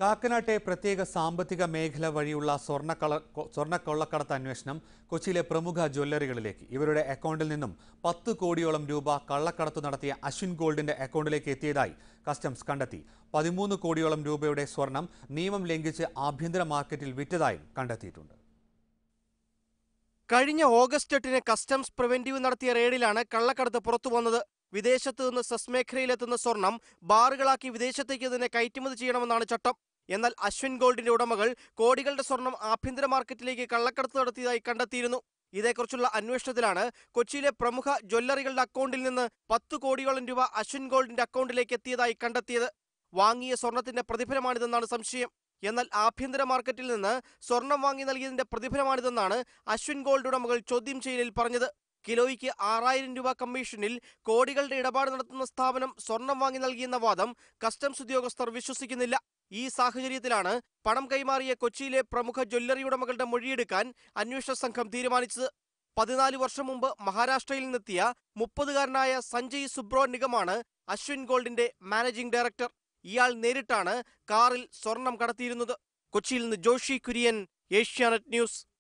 കാക്കനാട്ടെ പ്രത്യേക സാമ്പത്തിക മേഖല വഴിയുള്ള സ്വർണ്ണക്കള സ്വർണ്ണക്കൊള്ളക്കടത്ത് അന്വേഷണം കൊച്ചിയിലെ പ്രമുഖ ജ്വല്ലറികളിലേക്ക് ഇവരുടെ അക്കൗണ്ടിൽ നിന്നും പത്ത് കോടിയോളം രൂപ കള്ളക്കടത്ത് നടത്തിയ അശ്വിൻ ഗോൾഡിന്റെ അക്കൗണ്ടിലേക്ക് എത്തിയതായി കസ്റ്റംസ് കണ്ടെത്തി പതിമൂന്ന് കോടിയോളം രൂപയുടെ സ്വർണം നിയമം ലംഘിച്ച് ആഭ്യന്തര മാർക്കറ്റിൽ വിറ്റതായും കണ്ടെത്തിയിട്ടുണ്ട് കഴിഞ്ഞ ഓഗസ്റ്റ് എട്ടിന് കസ്റ്റംസ് പ്രിവെന്റീവ് നടത്തിയ റെയ്ഡിലാണ് കള്ളക്കടത്ത് പുറത്തു വന്നത് വിദേശത്ത് നിന്ന് സെസ് മേഖലയിലെത്തുന്ന സ്വർണം ബാറുകളാക്കി വിദേശത്തേക്ക് തന്നെ കയറ്റുമതി ചെയ്യണമെന്നാണ് ചട്ടം എന്നാൽ അശ്വിൻ ഗോൾഡിന്റെ ഉടമകൾ കോടികളുടെ സ്വർണം ആഭ്യന്തര മാർക്കറ്റിലേക്ക് കള്ളക്കടത്ത് നടത്തിയതായി കണ്ടെത്തിയിരുന്നു ഇതേക്കുറിച്ചുള്ള അന്വേഷണത്തിലാണ് കൊച്ചിയിലെ പ്രമുഖ ജ്വല്ലറികളുടെ അക്കൗണ്ടിൽ നിന്ന് പത്ത് കോടിയോളം രൂപ അശ്വിൻ ഗോൾഡിന്റെ അക്കൗണ്ടിലേക്ക് എത്തിയതായി കണ്ടെത്തിയത് വാങ്ങിയ സ്വർണത്തിന്റെ പ്രതിഫലമാണിതെന്നാണ് സംശയം എന്നാൽ ആഭ്യന്തര മാർക്കറ്റിൽ നിന്ന് സ്വർണം വാങ്ങി നൽകിയതിന്റെ പ്രതിഫലമാണിതെന്നാണ് അശ്വിൻ ഗോൾഡ് ഉടമകൾ ചോദ്യം ചെയ്യലിൽ പറഞ്ഞത് കിലോയ്ക്ക് ആറായിരം രൂപ കമ്മീഷനിൽ കോടികളുടെ ഇടപാട് നടത്തുന്ന സ്ഥാപനം സ്വർണം വാങ്ങി നൽകിയെന്ന വാദം കസ്റ്റംസ് ഉദ്യോഗസ്ഥർ വിശ്വസിക്കുന്നില്ല ഈ സാഹചര്യത്തിലാണ് പണം കൈമാറിയ കൊച്ചിയിലെ പ്രമുഖ ജ്വല്ലറി ഉടമകളുടെ മൊഴിയെടുക്കാൻ അന്വേഷണ സംഘം തീരുമാനിച്ചത് പതിനാല് വർഷം മുമ്പ് മഹാരാഷ്ട്രയിൽ നിന്നെത്തിയ മുപ്പതുകാരനായ സഞ്ജയ് സുബ്രോ നിഗമാണ് അശ്വിൻ ഗോൾഡിന്റെ മാനേജിംഗ് ഡയറക്ടർ ഇയാൾ നേരിട്ടാണ് കാറിൽ സ്വർണം കടത്തിയിരുന്നത് കൊച്ചിയിൽ നിന്ന് ജോഷി കുര്യൻ ഏഷ്യാനെറ്റ് ന്യൂസ്